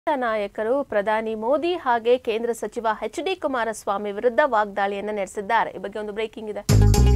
ನಾಯಕರು ಪ್ರಧಾನಿ ಮೋದಿ ಹಾಗೆ ಕೇಂದ್ರ ಸಚಿವ ಎಚ್ ಡಿ ಕುಮಾರಸ್ವಾಮಿ ವಿರುದ್ಧ ವಾಗ್ದಾಳಿಯನ್ನ ನಡೆಸಿದ್ದಾರೆ ಈ ಬಗ್ಗೆ ಒಂದು ಬ್ರೇಕಿಂಗ್ ಇದೆ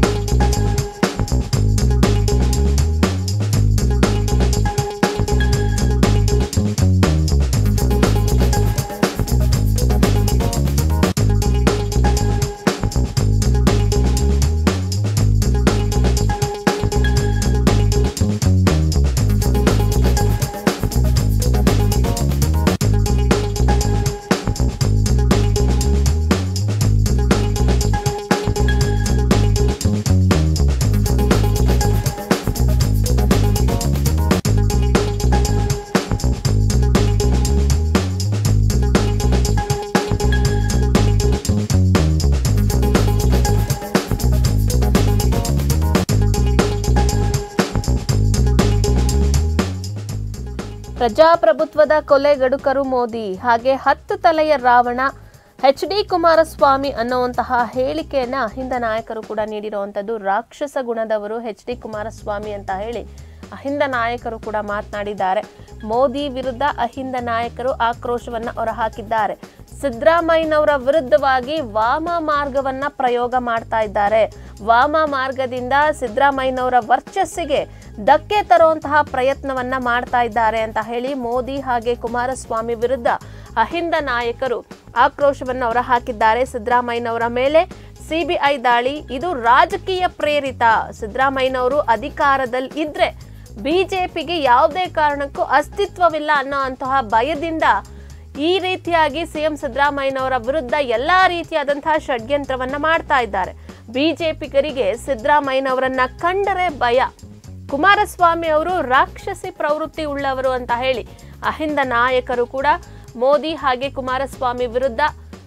ಪ್ರಜಾಪ್ರಭುತ್ವದ ಕೊಲೆಗಡುಕರು ಮೋದಿ ಹಾಗೆ ಹತ್ತು ತಲೆಯ ರಾವಣ ಎಚ್ ಡಿ ಕುಮಾರಸ್ವಾಮಿ ಅನ್ನುವಂತಹ ಹೇಳಿಕೆಯನ್ನ ಅಹಿಂದ ನಾಯಕರು ಕೂಡ ನೀಡಿರುವಂತದ್ದು ರಾಕ್ಷಸ ಗುಣದವರು ಎಚ್ ಡಿ ಕುಮಾರಸ್ವಾಮಿ ಅಂತ ಹೇಳಿ ಅಹಿಂದ ನಾಯಕರು ಕೂಡ ಮಾತನಾಡಿದ್ದಾರೆ ಮೋದಿ ವಿರುದ್ಧ ಅಹಿಂದ ನಾಯಕರು ಆಕ್ರೋಶವನ್ನ ಹೊರಹಾಕಿದ್ದಾರೆ ಸಿದ್ದರಾಮಯ್ಯನವರ ವಿರುದ್ಧವಾಗಿ ವಾಮ ಮಾರ್ಗವನ್ನ ಪ್ರಯೋಗ ಮಾಡ್ತಾ ಇದ್ದಾರೆ ವಾಮ ಮಾರ್ಗದಿಂದ ಸಿದ್ದರಾಮಯ್ಯನವರ ವರ್ಚಸ್ಸಿಗೆ ಧಕ್ಕೆ ತರುವಂತಹ ಪ್ರಯತ್ನವನ್ನ ಮಾಡ್ತಾ ಇದ್ದಾರೆ ಅಂತ ಹೇಳಿ ಮೋದಿ ಹಾಗೆ ಕುಮಾರಸ್ವಾಮಿ ವಿರುದ್ಧ ಅಹಿಂದ ನಾಯಕರು ಆಕ್ರೋಶವನ್ನು ಹೊರಹಾಕಿದ್ದಾರೆ ಸಿದ್ದರಾಮಯ್ಯನವರ ಮೇಲೆ ಸಿಬಿಐ ದಾಳಿ ಇದು ರಾಜಕೀಯ ಪ್ರೇರಿತ ಸಿದ್ದರಾಮಯ್ಯನವರು ಅಧಿಕಾರದಲ್ಲಿ ಇದ್ರೆ ಬಿಜೆಪಿಗೆ ಯಾವುದೇ ಕಾರಣಕ್ಕೂ ಅಸ್ತಿತ್ವವಿಲ್ಲ ಅನ್ನೋ ಅಂತಹ ಭಯದಿಂದ ಈ ರೀತಿಯಾಗಿ ಸಿಎಂ ಸಿದ್ದರಾಮಯ್ಯನವರ ವಿರುದ್ಧ ಎಲ್ಲಾ ರೀತಿಯಾದಂತಹ ಷಡ್ಯಂತ್ರವನ್ನ ಮಾಡ್ತಾ ಇದ್ದಾರೆ ಬಿಜೆಪಿಗರಿಗೆ ಸಿದ್ದರಾಮಯ್ಯನವರನ್ನ ಕಂಡರೆ ಭಯ ಕುಮಾರಸ್ವಾಮಿ ಅವರು ರಾಕ್ಷಸಿ ಪ್ರವೃತ್ತಿ ಉಳ್ಳವರು ಅಂತ ಹೇಳಿ ಅಹಿಂದ ನಾಯಕರು ಕೂಡ ಮೋದಿ ಹಾಗೆ ಕುಮಾರಸ್ವಾಮಿ ವಿರುದ್ಧ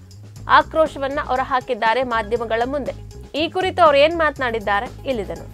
ಆಕ್ರೋಶವನ್ನ ಹೊರಹಾಕಿದ್ದಾರೆ ಮಾಧ್ಯಮಗಳ ಮುಂದೆ ಈ ಕುರಿತು ಅವ್ರು ಏನ್ ಮಾತನಾಡಿದ್ದಾರೆ ಇಲ್ಲಿದೆ ನೋಡಿ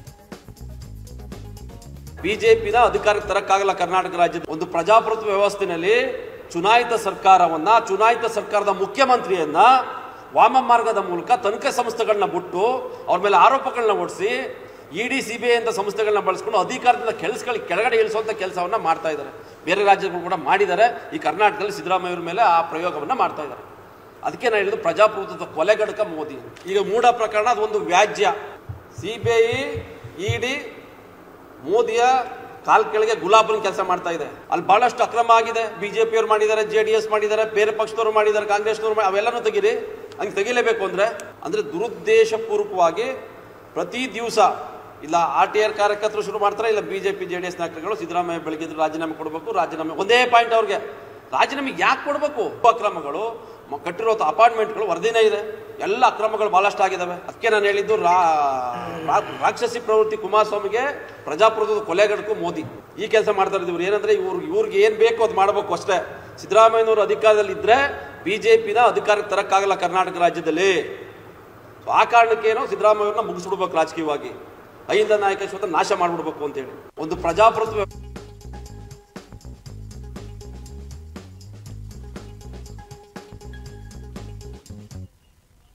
ಬಿಜೆಪಿನ ಅಧಿಕಾರಕ್ಕೆ ತರಕ್ಕಾಗಲ್ಲ ಕರ್ನಾಟಕ ರಾಜ್ಯದ ಒಂದು ಪ್ರಜಾಪ್ರಭುತ್ವ ವ್ಯವಸ್ಥೆಯಲ್ಲಿ ಚುನಾಯಿತ ಸರ್ಕಾರವನ್ನ ಚುನಾಯಿತ ಸರ್ಕಾರದ ಮುಖ್ಯಮಂತ್ರಿಯನ್ನ ವಾಮ ಮಾರ್ಗದ ಮೂಲಕ ತನಿಖೆ ಸಂಸ್ಥೆಗಳನ್ನ ಬಿಟ್ಟು ಅವ್ರ ಮೇಲೆ ಆರೋಪಗಳನ್ನ ಹೊಡಿಸಿ ಇಡಿ ಸಿ ಬಿ ಐ ಅಂತ ಸಂಸ್ಥೆಗಳನ್ನ ಬಳಸ್ಕೊಂಡು ಅಧಿಕಾರದಿಂದ ಕೆಲಸಗಳು ಕೆಳಗಡೆ ಇಳಿಸುವಂತ ಕೆಲಸವನ್ನ ಮಾಡ್ತಾ ಇದ್ದಾರೆ ಬೇರೆ ರಾಜ್ಯಗಳು ಕೂಡ ಮಾಡಿದ್ದಾರೆ ಈ ಕರ್ನಾಟಕದಲ್ಲಿ ಸಿದ್ದರಾಮಯ್ಯವ್ರ ಮೇಲೆ ಆ ಪ್ರಯೋಗವನ್ನ ಮಾಡ್ತಾ ಇದ್ದಾರೆ ಅದಕ್ಕೆ ನಾನು ಹೇಳಿದ್ದು ಪ್ರಜಾಪ್ರಭುತ್ವದ ಕೊಲೆಗಡಕ ಮೋದಿ ಈಗ ಮೂಢ ಪ್ರಕರಣ ಅದೊಂದು ವ್ಯಾಜ್ಯ ಸಿ ಬಿ ಐ ಇಡಿ ಮೋದಿಯ ಕಾಲ್ ಕೆಳಗೆ ಗುಲಾಬನ್ ಕೆಲಸ ಮಾಡ್ತಾ ಇದೆ ಅಲ್ಲಿ ಬಹಳಷ್ಟು ಅಕ್ರಮ ಆಗಿದೆ ಬಿಜೆಪಿಯವ್ರು ಮಾಡಿದ್ದಾರೆ ಜೆ ಡಿ ಎಸ್ ಮಾಡಿದ್ದಾರೆ ಬೇರೆ ಪಕ್ಷದವ್ರು ಮಾಡಿದ್ದಾರೆ ಕಾಂಗ್ರೆಸ್ನವ್ರು ಮಾಡಿ ಅವೆಲ್ಲನೂ ತೆಗೀರಿ ಹಂಗೆ ತೆಗಿಲೇಬೇಕು ಅಂದ್ರೆ ಅಂದ್ರೆ ದುರುದ್ದೇಶಪೂರ್ವಕವಾಗಿ ಪ್ರತಿ ದಿವಸ ಇಲ್ಲ ಆರ್ ಟಿ ಆರ್ ಕಾರ್ಯಕರ್ತರು ಶುರು ಮಾಡ್ತಾರೆ ಇಲ್ಲ ಬಿಜೆಪಿ ಜೆ ಡಿ ಎಸ್ ನಾಯಕರುಗಳು ಸಿದ್ದರಾಮಯ್ಯ ಬೆಳಗ್ಗೆ ರಾಜೀನಾಮೆ ಕೊಡಬೇಕು ರಾಜೀನಾಮೆ ಒಂದೇ ಪಾಯಿಂಟ್ ಅವ್ರಿಗೆ ರಾಜೀನಾಮೆ ಯಾಕೆ ಕೊಡಬೇಕು ಅಕ್ರಮಗಳು ಮ- ಕಟ್ಟಿರೋ ಅಪಾರ್ಟ್ಮೆಂಟ್ಗಳು ವರದಿನೇ ಇದೆ ಎಲ್ಲ ಅಕ್ರಮಗಳು ಬಹಳಷ್ಟು ಆಗಿದಾವೆ ಅದಕ್ಕೆ ನಾನು ಹೇಳಿದ್ದು ರಾ ರಾ- ರಾಕ್ಷಸಿ ಪ್ರವೃತ್ತಿ ಕುಮಾರಸ್ವಾಮಿಗೆ ಪ್ರಜಾಪ್ರಭುತ್ವದ ಕೊಲೆಗಡಕು ಮೋದಿ ಈ ಕೆಲಸ ಮಾಡ್ತಾ ಇದ್ದೀವಿ ಇವ್ರು ಏನಂದ್ರೆ ಇವ್ರು ಇವ್ರಿಗೆ ಏನ್ ಬೇಕು ಅದು ಮಾಡಬೇಕು ಅಷ್ಟೇ ಸಿದ್ದರಾಮಯ್ಯನವರು ಅಧಿಕಾರದಲ್ಲಿ ಇದ್ರೆ ಬಿಜೆಪಿನ ಅಧಿಕಾರಕ್ಕೆ ತರಕ್ಕಾಗಲ್ಲ ಕರ್ನಾಟಕ ರಾಜ್ಯದಲ್ಲಿ So ಆ ಕಾರಣಕ್ಕೇನೋ ಸಿದ್ದರಾಮಯ್ಯವ್ರನ್ನ ಮುಗಿಸ್ಬಿಡ್ಬೇಕು ರಾಜಕೀಯವಾಗಿ ಐಂದ ನಾಯಕತ್ವದ ನಾಶ ಮಾಡ್ಬಿಡ್ಬೇಕು ಅಂತೇಳಿ ಒಂದು ಪ್ರಜಾಪ್ರಭುತ್ವ